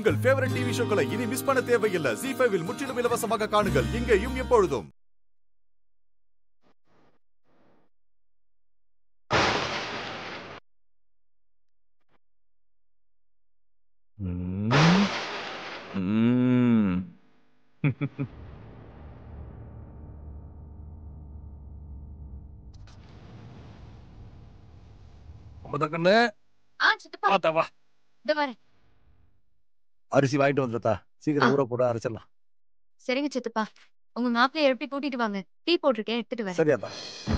உங்கள் favourite TV ஷோக்களை இனி miss பண்ண தேவையில்லை ஜி ஃபைவில் முற்றிலும் இலவசமாக காணுங்கள் இங்கேயும் எப்பொழுதும் ம். ம். முத ஆ சித்தப்பா பார்த்தா வா இந்த வரேன் அரிசி வாங்கிட்டு வந்துட்டா சீக்கிரம் ஆ. ஊற போட அரைச்சிடலாம் சரிங்க சித்தப்பா உங்க மாப்பிள்ளைய எழுப்பி கூட்டிட்டு வாங்க டீ போட்டிருக்கேன் எடுத்துட்டு வரேன் சரியாப்பா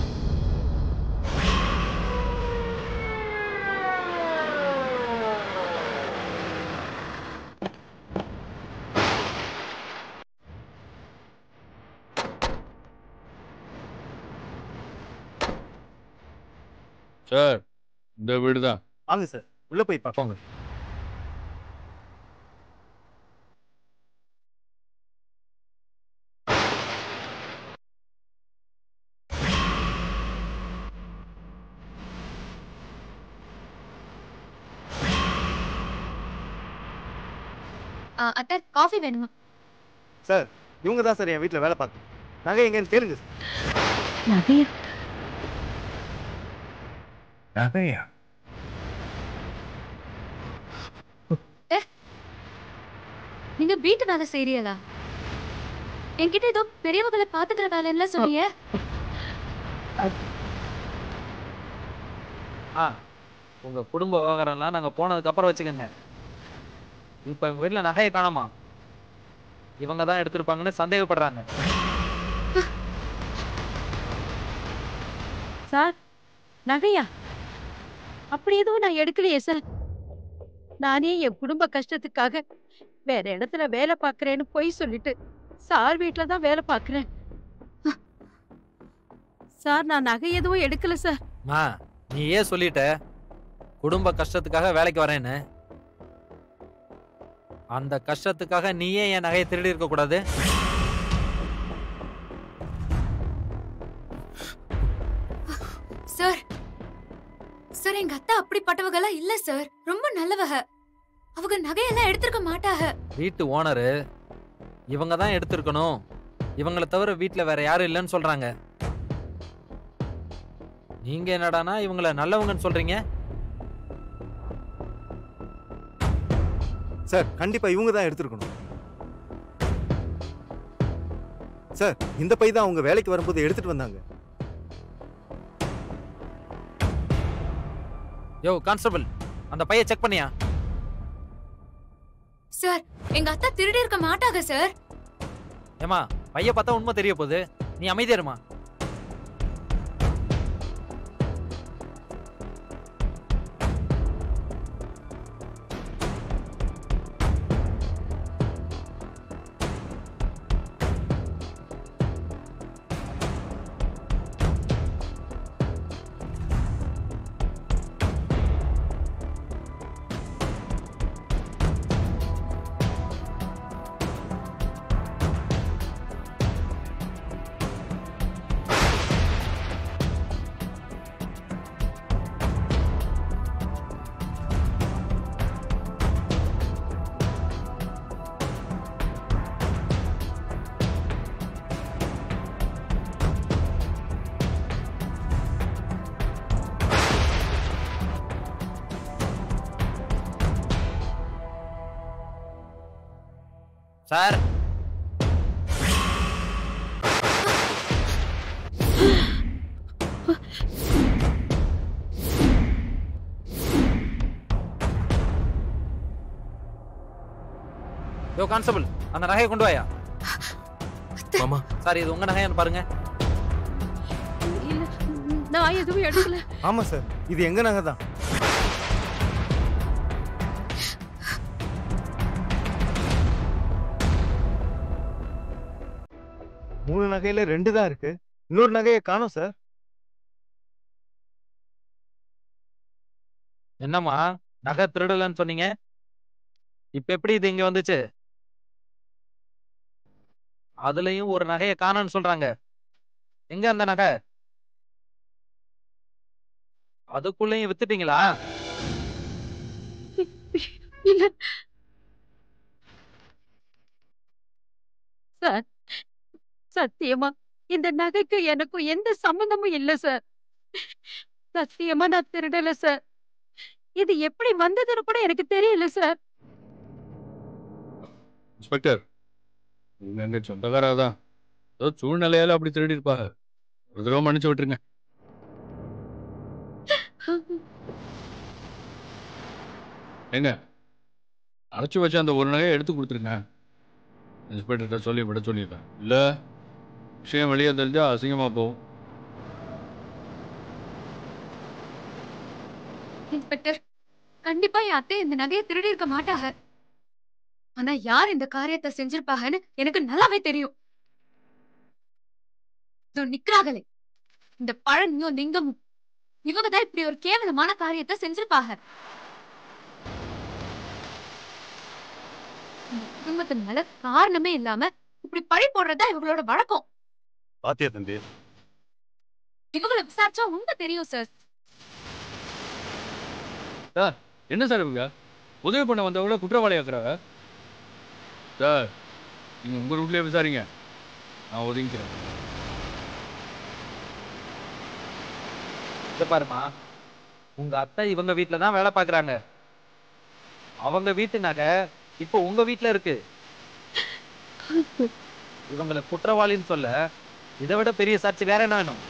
சார் இந்த வீடு தான் வாங்க சார் உள்ள போய் பார்ப்போங்க ஆ, அத்தை காஃபி வேணுமா சார் இவங்க தான் சார் என் வீட்டில் வேலை பார்க்க நகை எங்கன்னு கேளுங்க சார் நகையா நகையா நீங்க வீட்டு வேலை செய்றீங்களா என்கிட்ட ஏதோ பெரியவங்களை பாத்துக்கிற வேலைன்னு சொன்னீங்க ஆ உங்க குடும்ப விவகாரம்லாம் நாங்க போனதுக்கு அப்புறம் வச்சுக்கோங்க இப்ப எங்க வீட்டுல நகையை காணோமா இவங்க தான் எடுத்திருப்பாங்கன்னு சந்தேகப்படுறாங்க சார் நகையா அப்படி எதுவும் நான் எடுக்கலையே சார் நானே என் குடும்ப கஷ்டத்துக்காக வேற இடத்துல வேலை பார்க்கறேன்னு பொய் சொல்லிட்டு சார் வீட்ல தான் வேலை பார்க்கறேன் சார் நான் நகை எதுவும் எடுக்கல சார் மா நீ ஏன் சொல்லிட்ட குடும்ப கஷ்டத்துக்காக வேலைக்கு வரேன்னு அந்த கஷ்டத்துக்காக நீ ஏன் என் நகையை திருடி இருக்க கூடாது சார் சார் எங்க அத்தை அப்படிப்பட்டவங்களா இல்ல சார் ரொம்ப நல்லவக அவங்க நகையெல்லாம் எடுத்திருக்க மாட்டாக வீட்டு ஓனரு இவங்க தான் எடுத்திருக்கணும் இவங்கள தவிர வீட்ல வேற யாரும் இல்லைன்னு சொல்றாங்க நீங்க என்னடானா இவங்கள நல்லவங்கன்னு சொல்றீங்க சார் கண்டிப்பா இவங்க தான் எடுத்துருக்கணும் சார் இந்த பை தான் அவங்க வேலைக்கு வரும்போது எடுத்துட்டு வந்தாங்க யோ கான்ஸ்டபிள் அந்த பைய செக் பண்ணியா சார் எங்க அத்தை திருடி இருக்க மாட்டாங்க சார் ஏமா பைய பார்த்தா உண்மை தெரிய போகுது நீ அமைதியா இருமா சார் யோ கான்ஸ்டபிள் அந்த நகையை கொண்டு வாயா மாமா சார் இது உங்க நகையான்னு பாருங்க இல்ல நான் எதுவும் எடுக்கல ஆமா சார் இது எங்க நகை தான் மூணு நகையில ரெண்டு தான் இருக்கு இன்னொரு நகையை காணோம் சார் என்னம்மா நகை திருடலன்னு சொன்னீங்க இப்ப எப்படி இது இங்க வந்துச்சு அதுலயும் ஒரு நகையை காணோம்னு சொல்றாங்க எங்க அந்த நகை அதுக்குள்ளயும் வித்துட்டீங்களா இல்ல சத்தியமா இந்த நகைக்கு எனக்கும் எந்த சம்பந்தமும் இல்ல சார் சத்தியமா நான் திருடல சார் இது எப்படி வந்ததுன்னு கூட எனக்கு தெரியல சார் இன்ஸ்பெக்டர் இவங்க எங்க சொந்தக்காரா தான் ஏதோ சூழ்நிலையால அப்படி திருடி இருப்பாங்க ஒரு தடவை மன்னிச்சு விட்டுருங்க ஏங்க அடைச்சு வச்ச அந்த ஒரு நகையை எடுத்து கொடுத்துருங்க இன்ஸ்பெக்டர்கிட்ட சொல்லி விட சொல்லிடுறேன் இல்லை விஷயம் வெளியே தெரிஞ்சா அசிங்கமா போகும் இன்ஸ்பெக்டர் கண்டிப்பா என் அத்தை இந்த நகையை திருடி இருக்க மாட்டாங்க ஆனா யார் இந்த காரியத்தை செஞ்சிருப்பாங்கன்னு எனக்கு நல்லாவே தெரியும் இதோ நிக்கிறாங்களே இந்த பழனியும் லிங்கமும் இவங்க தான் இப்படி ஒரு கேவலமான காரியத்தை செஞ்சிருப்பாங்க இந்த குடும்பத்து மேல காரணமே இல்லாம இப்படி பழி போடுறதா இவங்களோட வழக்கம் பாத்தியா தம்பி இவங்களை விசாரிச்சா உண்மை தெரியும் சார் என்ன சார் இவங்க உதவி பண்ண வந்தவங்கள குற்றவாளி ஆக்குறாங்க சார் நீங்க உங்க ரூட்லயே விசாரிங்க நான் ஒதுங்கிக்கிறேன் இத பாருமா உங்க அத்தை இவங்க வீட்ல தான் வேலை பாக்குறாங்க அவங்க வீட்டு நகை இப்போ உங்க வீட்ல இருக்கு இவங்களை குற்றவாளின்னு சொல்ல இதை விட பெரிய சாட்சி வேற என்ன வேணும்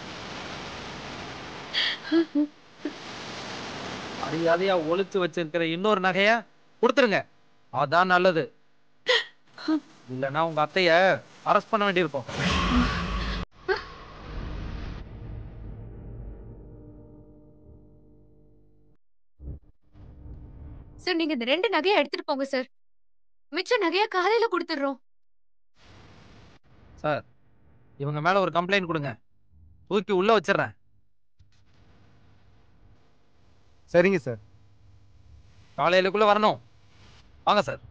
மரியாதையா ஒளிச்சு வச்சிருக்கிற இன்னொரு நகைய கொடுத்துருங்க அதான் நல்லது இல்லைன்னா உங்க அத்தைய அரெஸ்ட் பண்ண வேண்டியிருக்கும் சார் நீங்க இந்த ரெண்டு நகையை எடுத்துட்டு போங்க சார் மிச்ச நகைய காலையில கொடுத்துடுறோம் சார் இவங்க மேல ஒரு கம்ப்ளைண்ட் கொடுங்க தூக்கி உள்ள வச்சிடுறேன் சரிங்க சார் காலையிலக்குள்ள வரணும் வாங்க சார்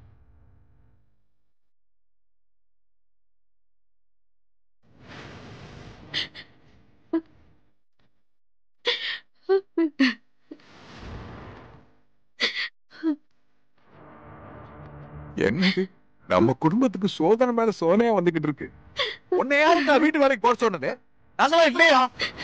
என்னது நம்ம குடும்பத்துக்கு சோதனை மேல சோதனையா வந்துகிட்டு இருக்கு உன்னை யாரு நான் வீட்டு வேலைக்கு போக சொன்னது நாங்களாம் இல்லையா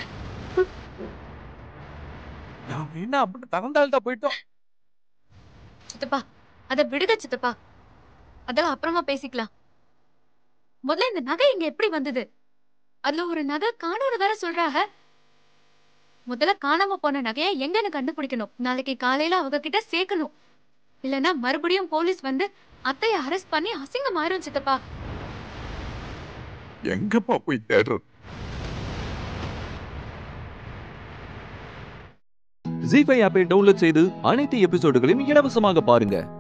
நாம என்ன அப்படி தகுந்தால்தான் போயிட்டோம் சித்தப்பா அத விடுங்க சித்தப்பா அதெல்லாம் அப்புறமா பேசிக்கலாம் முதல்ல இந்த நகை இங்க எப்படி வந்தது அதுல ஒரு நகை காணோன்னு வேற சொல்றாங்க முதல்ல காணாம போன நகையை எங்கன்னு கண்டுபிடிக்கணும் நாளைக்கு காலையில அவங்க கிட்ட சேர்க்கணும் இல்லனா மறுபடியும் போலீஸ் வந்து அத்தைய அரெஸ்ட் பண்ணி அசிங்கமாயிரும் சித்தப்பா எங்கப்பா போய் தேடுறது ஜி ஃபைவ் ஆப்பை டவுன்லோட் செய்து அனைத்து எபிசோடுகளையும் இலவசமாக பாருங்க